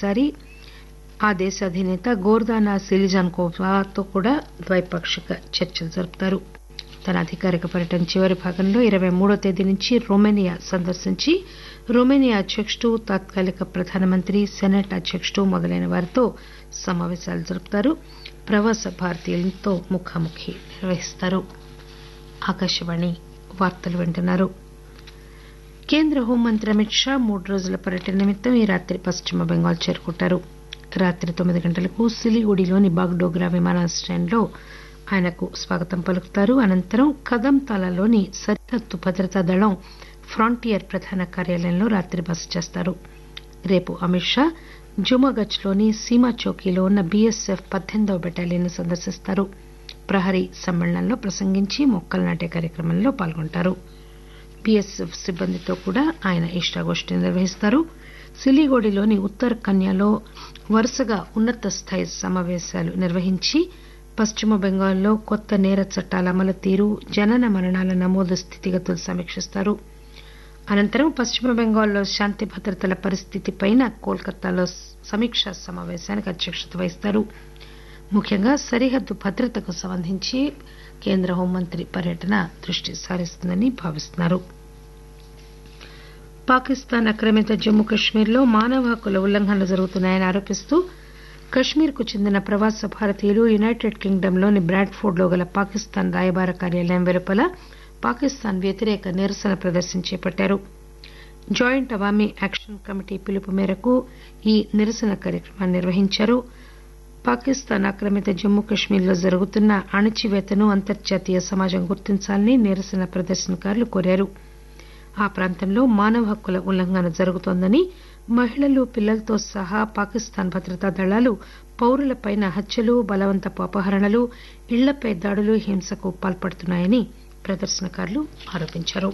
మొదటిసారి ఆ దేశ అధినేత గోర్దానా సిలిజాన్కోవాతో కూడా ద్వైపాక్షిక చర్చలు జరుపుతారు తన అధికారిక పర్యటన చివరి భాగంలో ఇరవై మూడో తేదీ నుంచి రొమేనియా సందర్శించి రొమేనియా అధ్యకుడు తాత్కాలిక ప్రధానమంత్రి సెనెట్ అధ్యకుడు మొదలైన వారితో సమావేశాలు జరుపుతారు ప్రవాస భారతీయులతో ముఖాముఖి నిర్వహిస్తారు ఆకాశవాణి వార్తలు వింటున్నారు కేంద్ర హోంమంత్రి అమిత్ షా మూడు రోజుల పర్యటన నిమిత్తం ఈ రాత్రి పశ్చిమ బెంగాల్ చేరుకుంటారు రాత్రి తొమ్మిది గంటలకు సిలిగుడిలోని బాగ్డోగ్రా విమానాశ్రయంలో ఆయనకు స్వాగతం పలుకుతారు అనంతరం కదంతాలలోని సరిహద్దు భద్రతా దళం ఫ్రాంటియర్ ప్రధాన కార్యాలయంలో రాత్రి బస చేస్తారు రేపు అమిత్ షా జుమాగచ్లోని సీమా చౌకీలో ఉన్న బీఎస్ఎఫ్ పద్దెనిమిదవ బెటాలియన్ సందర్శిస్తారు ప్రహరీ సమ్మేళనంలో ప్రసంగించి మొక్కలు నాటే కార్యక్రమంలో పాల్గొంటారు బీఎస్ఎఫ్ సిబ్బందితో కూడా ఆయన ఇష్టాగోష్ఠి నిర్వహిస్తారు సిలిగోడిలోని ఉత్తర్ కన్యాలో వరుసగా ఉన్నత స్థాయి సమావేశాలు నిర్వహించి పశ్చిమ బెంగాల్లో కొత్త నేర చట్టాల అమలు తీరు జనన మరణాల నమోదు స్థితిగతులు సమీక్షిస్తారు అనంతరం పశ్చిమ బెంగాల్లో శాంతి భద్రతల పరిస్థితిపైన కోల్కతాలో సమీక్షా సమావేశానికి అధ్యక్షత వహిస్తారు ముఖ్యంగా సరిహద్దు భద్రతకు సంబంధించి కేంద్ర హోంమంత్రి పర్యటన దృష్టి సారిస్తుందని భావిస్తున్నారు పాకిస్తాన్ ఆక్రమిత జమ్మూ కశ్మీర్లో మానవ హక్కుల ఉల్లంఘనలు జరుగుతున్నాయని ఆరోపిస్తూ కశ్మీర్కు చెందిన ప్రవాస భారతీయులు యునైటెడ్ కింగ్డమ్లోని బ్రాడ్ఫోర్డ్లో గల పాకిస్తాన్ రాయబార కార్యాలయం వెలుపల పాకిస్తాన్ వ్యతిరేక నిరసన ప్రదర్శన చేపట్టారు జాయింట్ అవామీ యాక్షన్ కమిటీ పిలుపు మేరకు ఈ నిరసన కార్యక్రమాన్ని నిర్వహించారు పాకిస్తాన్ ఆక్రమిత జమ్మూ కశ్మీర్లో జరుగుతున్న అణచివేతను అంతర్జాతీయ సమాజం గుర్తించాలని నిరసన ప్రదర్శనకారులు కోరారు ఆ ప్రాంతంలో మానవ హక్కుల ఉల్లంఘన జరుగుతోందని మహిళలు పిల్లలతో సహా పాకిస్తాన్ భద్రతా దళాలు పౌరులపై హత్యలు బలవంతపు అపహరణలు ఇళ్లపై దాడులు హింసకు పాల్పడుతున్నాయని ప్రదర్శనకారులు ఆరోపించారు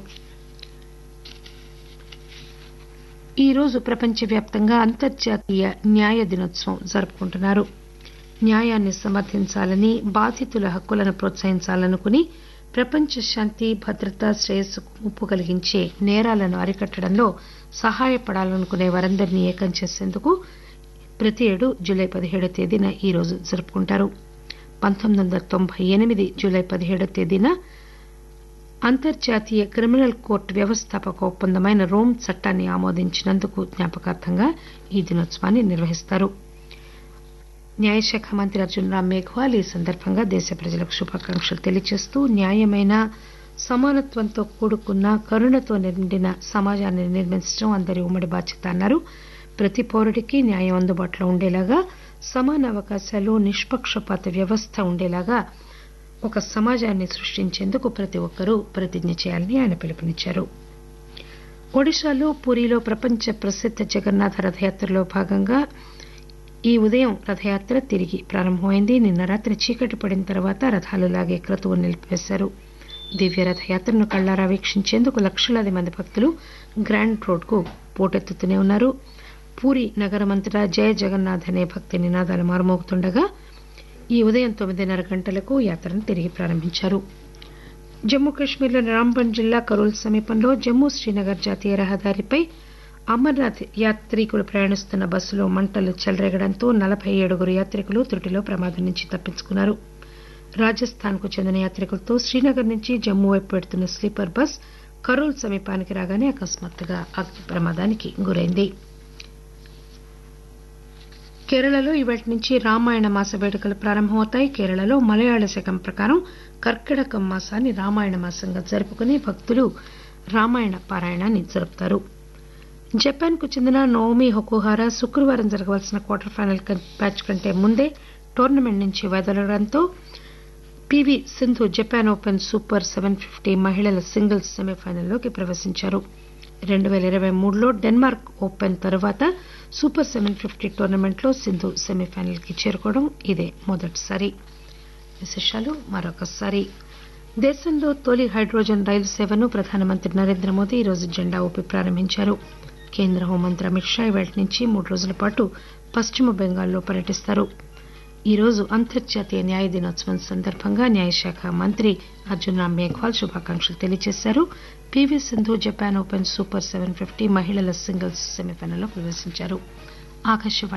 ఈరోజు ప్రపంచవ్యాప్తంగా అంతర్జాతీయ న్యాయ దినోత్సవం జరుపుకుంటున్నారు న్యాయాన్ని సమర్థించాలని బాధితుల హక్కులను ప్రోత్సహించాలనుకుని ప్రపంచ శాంతి భద్రత శ్రేయస్సుకు ముప్పు కలిగించే నేరాలను అరికట్టడంలో సహాయపడాలనుకునే వారందరినీ ఏకం చేసేందుకు ప్రతి ఏడు జూలై పదిహేడో తేదీన ఈ రోజు జరుపుకుంటారు పంతొమ్మిది వందల తొంభై ఎనిమిది జూలై పదిహేడో తేదీన అంతర్జాతీయ క్రిమినల్ కోర్టు వ్యవస్థాపక ఒప్పందమైన రోమ్ చట్టాన్ని ఆమోదించినందుకు జ్ఞాపకార్థంగా ఈ దినోత్సవాన్ని నిర్వహిస్తారు న్యాయశాఖ మంత్రి అర్జున్ రామ్ మేఘ్వాల్ ఈ సందర్భంగా దేశ ప్రజలకు శుభాకాంక్షలు తెలియజేస్తూ న్యాయమైన సమానత్వంతో కూడుకున్న కరుణతో నిండిన సమాజాన్ని నిర్మించడం అందరి ఉమ్మడి బాధ్యత అన్నారు ప్రతి పౌరుడికి న్యాయం అందుబాటులో ఉండేలాగా సమాన అవకాశాలు నిష్పక్షపాత వ్యవస్థ ఉండేలాగా ఒక సమాజాన్ని సృష్టించేందుకు ప్రతి ఒక్కరూ ప్రతిజ్ఞ చేయాలని ఆయన పిలుపునిచ్చారు ఒడిశాలో పూరిలో ప్రపంచ ప్రసిద్ధ జగన్నాథ రథయాత్రలో భాగంగా ఈ ఉదయం రథయాత్ర తిరిగి ప్రారంభమైంది నిన్న రాత్రి చీకటి పడిన తర్వాత రథాలు లాగే క్రతువును నిలిపివేశారు దివ్య రథయాత్రను కళ్లారా వీక్షించేందుకు లక్షలాది మంది భక్తులు గ్రాండ్ రోడ్కు పోటెత్తుతూనే ఉన్నారు పూరి నగరమంతటా జయ జగన్నాథ్ అనే భక్తి నినాదాలు మారుమోగుతుండగా ఈ ఉదయం తొమ్మిదిన్నర గంటలకు యాత్రను తిరిగి ప్రారంభించారు జమ్మూ కాశ్మీర్లోని రాంబన్ జిల్లా కరూల్ సమీపంలో జమ్మూ శ్రీనగర్ జాతీయ రహదారిపై అమర్నాథ్ యాత్రికులు ప్రయాణిస్తున్న బస్సులో మంటలు చెలరేగడంతో నలభై ఏడుగురు యాత్రికులు త్రుటిలో ప్రమాదం నుంచి తప్పించుకున్నారు రాజస్థాన్ కు చెందిన యాత్రికులతో శ్రీనగర్ నుంచి జమ్మూ వైపు పెడుతున్న స్లీపర్ బస్ కరూల్ సమీపానికి రాగానే అకస్మాత్తుగా అగ్ని ప్రమాదానికి గురైంది కేరళలో ఇవాటి నుంచి రామాయణ మాస వేడుకలు ప్రారంభమవుతాయి కేరళలో మలయాళ శకం ప్రకారం కర్కిటకం మాసాన్ని రామాయణ మాసంగా జరుపుకుని భక్తులు రామాయణ పారాయణాన్ని జరుపుతారు జపాన్ కు చెందిన నోమి హొకుహారా శుక్రవారం జరగవలసిన క్వార్టర్ ఫైనల్ మ్యాచ్ కంటే ముందే టోర్నమెంట్ నుంచి వైదొలగడంతో P V Sindhu Japan open super seven fifty మహిళల సింగిల్స్ సెమీఫైనల్లోకి ప్రవేశించారు రెండు పేల ఇరవై మూడులో డెన్మార్క్ ఓపెన్ తర్వాత సూపర్ సెవెన్ ఫిఫ్టీ టోర్నమెంట్లో సింధు సెమీఫైనల్ కి చేరుకోవడం ఇదే మొదటిసారి విశేషాలు మరొకసారి దేశంలో తొలి హైడ్రోజన్ రైలు సేవను ప్రధానమంత్రి నరేంద్ర మోదీ ఈరోజు జెండా ఊపి ప్రారంభించారు కేంద్ర హోంమంత్రి అమిత్ షా ఇవాటి నుంచి మూడు రోజుల పాటు పశ్చిమ బెంగాల్లో పర్యటిస్తారు ఈరోజు అంతర్జాతీయ న్యాయ దినోత్సవం సందర్భంగా న్యాయశాఖ మంత్రి అర్జున్ రామ్ మేఘ్వాల్ శుభాకాంక్షలు తెలియజేశారు P V Sindhu Japan open super seven fifty మహిళల సింగిల్స్ సెమీఫైనల్లో ప్రవేశించారు ఆకాశవాణి